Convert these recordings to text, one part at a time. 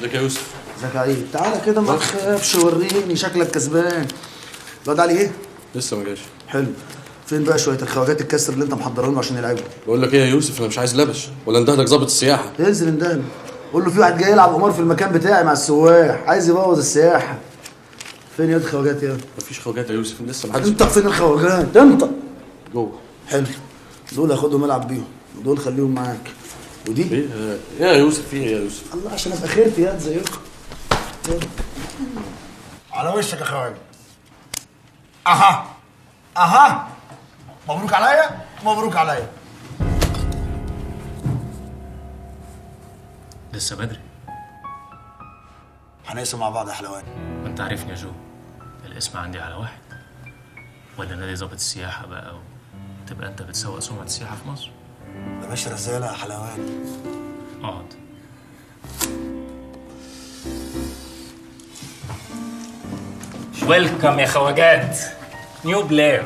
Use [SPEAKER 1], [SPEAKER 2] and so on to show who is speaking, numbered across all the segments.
[SPEAKER 1] ازيك يا يوسف
[SPEAKER 2] ازيك يا عيد تعالى كده ما تخافش وريني شكلك كسبان الواد علي ايه
[SPEAKER 1] لسه ما جاش
[SPEAKER 2] حلو فين بقى شويه الخواجات الكسر اللي انت محضر لهم عشان يلعبوا
[SPEAKER 1] بقول لك ايه يا يوسف انا مش عايز لبش ولا اندهلك ظابط السياحه
[SPEAKER 2] انزل اندهله قول له في واحد جاي يلعب قمار في المكان بتاعي مع السواح عايز يبوظ السياحه فين يا الخواجات يا
[SPEAKER 1] مفيش خواجات يا يوسف لسه ما حدش
[SPEAKER 2] انت فين الخواجات انت
[SPEAKER 1] جوه
[SPEAKER 2] حلو دول هاخدهم العب بيهم دول خليهم معاك ودي
[SPEAKER 1] ايه ايه يا يوسف في ايه يا يوسف
[SPEAKER 2] الله عشان ابقى خيرتي يا زيكم يلا.
[SPEAKER 3] على وشك يا خوان اها اها مبروك عليا مبروك عليا
[SPEAKER 4] لسه بدري
[SPEAKER 3] هنقسم مع بعض يا حلوان
[SPEAKER 4] ما انت عارفني يا جو الاسم عندي على واحد ولا نادي ظابط السياحة بقى وتبقى انت بتسوق سمعة السياحة في مصر
[SPEAKER 3] بلاش رسالة يا حلوان
[SPEAKER 4] اقعد ويلكم يا خواجات نيو بلاير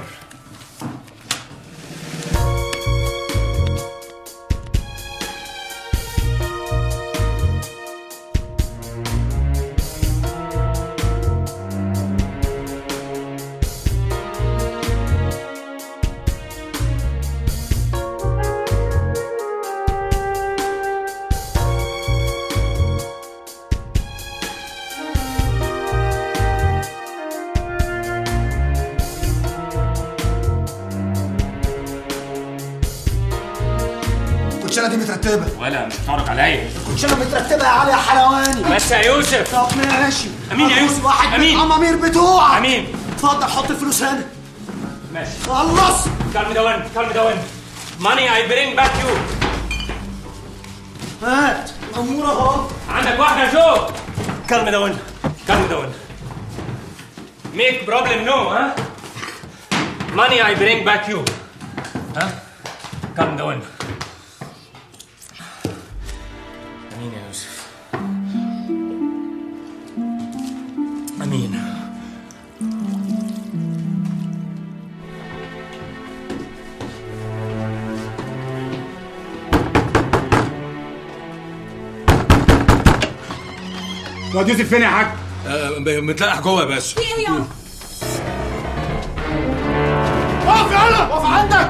[SPEAKER 3] الكوتشينه دي مترتبه
[SPEAKER 4] ولا مش هتعرض عليا
[SPEAKER 3] الكوتشينه مترتبه يا علي يا حلواني
[SPEAKER 4] بس يا يوسف
[SPEAKER 3] طب ماشي
[SPEAKER 4] أمين يا
[SPEAKER 3] هاخد
[SPEAKER 4] يوسف،
[SPEAKER 3] واحد
[SPEAKER 4] أمين.
[SPEAKER 3] من الامامير بتوعك
[SPEAKER 4] امين
[SPEAKER 3] اتفضل حط الفلوس هنا
[SPEAKER 4] ماشي
[SPEAKER 3] خلص
[SPEAKER 4] كلم داون كلم داون ماني اي برينج باك يو
[SPEAKER 3] هات الامور اهو
[SPEAKER 4] عندك واحدة يا جو كلم داون كلم داون ميك بروبلم نو ها ماني اي برينج باك يو ها كلم داون امين يا يوسف امين
[SPEAKER 5] واد يوسف فين يا حاج؟
[SPEAKER 1] متلقح جوه يا باشا
[SPEAKER 3] اقف يلا اقف عندك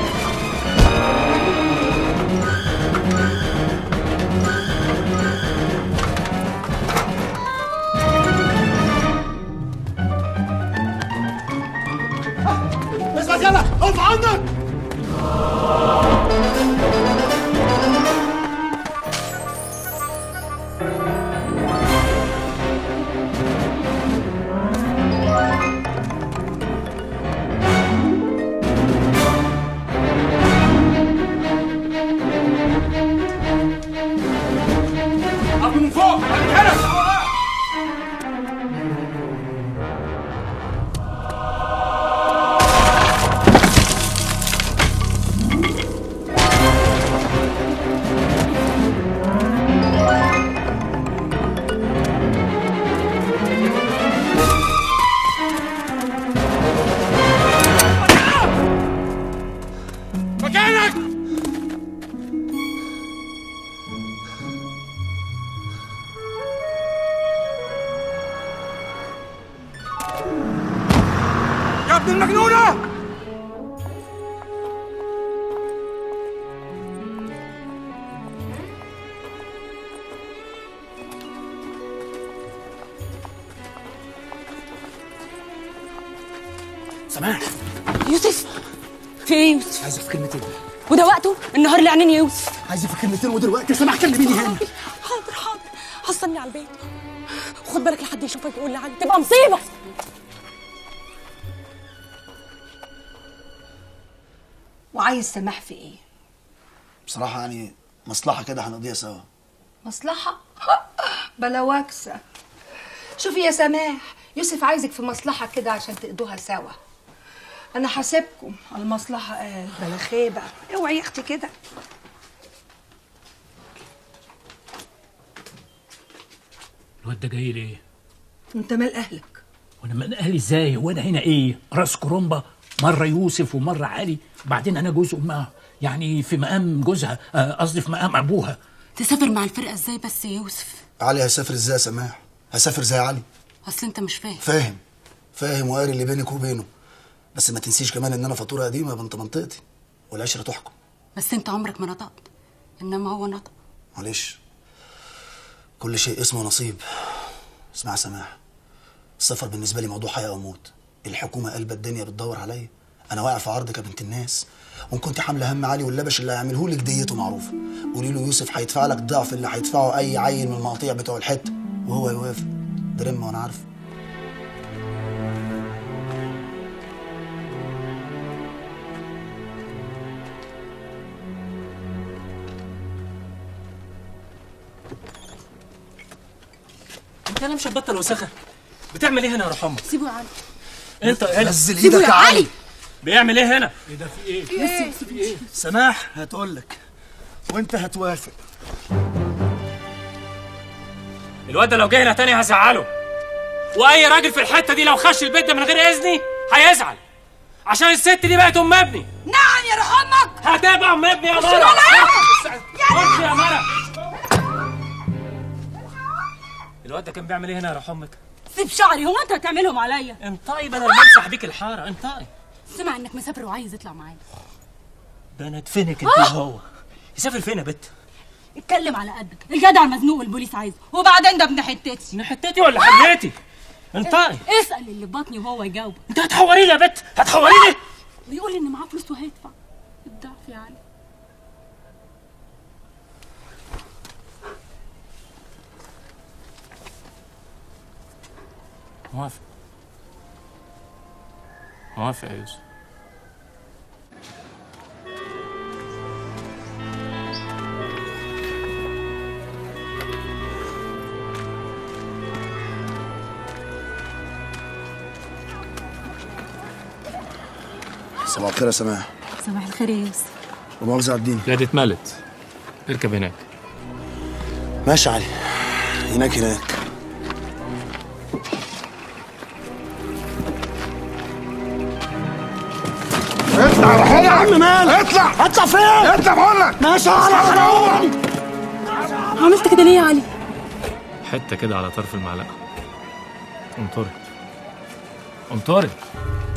[SPEAKER 3] بس بس يلا اقف عندك
[SPEAKER 5] أبو من فوق هنا مكانك يا ابن المجنونة
[SPEAKER 3] سماح
[SPEAKER 6] يوسف في ايه يا يوسف
[SPEAKER 3] عايزك في كلمتين
[SPEAKER 6] وده وقته النهار اللي عنين يا يوسف
[SPEAKER 3] عايزك في كلمتين ودلوقتي سماح كلميني هنا
[SPEAKER 6] حاضر حاضر حصلني على البيت وخد بالك لحد يشوفك يقول لي عني تبقى مصيبه
[SPEAKER 7] وعايز سماح في ايه
[SPEAKER 2] بصراحه يعني مصلحه كده هنقضيها سوا
[SPEAKER 7] مصلحة بلا وكسة شوفي يا سماح يوسف عايزك في مصلحة كده عشان تقضوها سوا أنا حاسبكم المصلحة قال بلا خيبة اوعي يا أختي كده
[SPEAKER 8] الواد ده جاي ليه؟
[SPEAKER 7] أنت مال أهلك
[SPEAKER 8] وانا من اهلي ازاي؟ وانا هنا ايه؟ راس كرومبا مره يوسف ومره علي بعدين انا جوز امها يعني في مقام جوزها آه، قصدي في مقام ابوها
[SPEAKER 6] تسافر مع الفرقه ازاي بس يا يوسف
[SPEAKER 2] علي هيسافر ازاي يا سماح هيسافر زي علي
[SPEAKER 6] اصل انت مش فاهم
[SPEAKER 2] فاهم فاهم وقاري اللي بينك وبينه بس ما تنسيش كمان ان انا فاتوره قديمه بنت منطقتي والعشره تحكم
[SPEAKER 6] بس انت عمرك ما نطقت انما هو نطق
[SPEAKER 2] معلش كل شيء اسمه نصيب اسمع يا سماح السفر بالنسبه لي موضوع حياه او موت الحكومه قلبة الدنيا بتدور عليا انا واقع في عرضك يا بنت الناس وان كنت حامله هم علي واللبش اللي هيعمله لك ديته معروفه قولي له يوسف هيدفع لك ضعف اللي هيدفعه اي عيل من المقاطيع بتوع الحته وهو يوافق ده رمه وانا عارف
[SPEAKER 4] انت انا مش هتبطل وسخه بتعمل ايه هنا يا روح امك
[SPEAKER 6] سيبه يا علي
[SPEAKER 4] انت هنا
[SPEAKER 2] نزل
[SPEAKER 6] سيبه
[SPEAKER 2] ايدك
[SPEAKER 6] يا علي
[SPEAKER 4] بيعمل ايه هنا
[SPEAKER 3] سماح هتقول لك وانت هتوافق
[SPEAKER 4] الواد ده لو جه هنا تاني هزعله واي راجل في الحته دي لو خش البيت ده من غير اذني هيزعل عشان الست دي بقت ام ابني
[SPEAKER 7] نعم يا روح امك
[SPEAKER 4] هتبقى ام ابني يا مرة خش يا مرة الواد ده كان بيعمل ايه هنا يا روح امك
[SPEAKER 6] سيب شعري هو انت هتعملهم عليا
[SPEAKER 4] انطقي بدل ما امسح بيك الحاره انطقي
[SPEAKER 6] سمع انك مسافر وعايز يطلع معانا
[SPEAKER 4] ده انا ادفنك انت وهو يسافر فين يا بت
[SPEAKER 6] اتكلم على قدك الجدع المزنوق والبوليس عايزه وبعدين ده ابن حتتي
[SPEAKER 4] من حتتي ولا حليتي انطقي
[SPEAKER 6] اسال اللي في بطني وهو يجاوب
[SPEAKER 4] انت هتحوري لي يا بت هتحوري لي
[SPEAKER 6] بيقول ان معاه فلوس وهيدفع الضعف يا علي
[SPEAKER 4] موافق موافق يا يوسف
[SPEAKER 2] صباح الخير يا سماح
[SPEAKER 6] صباح الخير يا يوسف
[SPEAKER 2] ومؤاخذة على الدين
[SPEAKER 4] لا دي اتملت اركب هناك
[SPEAKER 2] ماشي علي هناك هناك
[SPEAKER 3] اطلع يا عم مالك اطلع اطلع فين اطلع بقول لك ماشي على
[SPEAKER 6] عملت كده ليه يا علي
[SPEAKER 4] حته كده على طرف المعلقه انطرت انطرت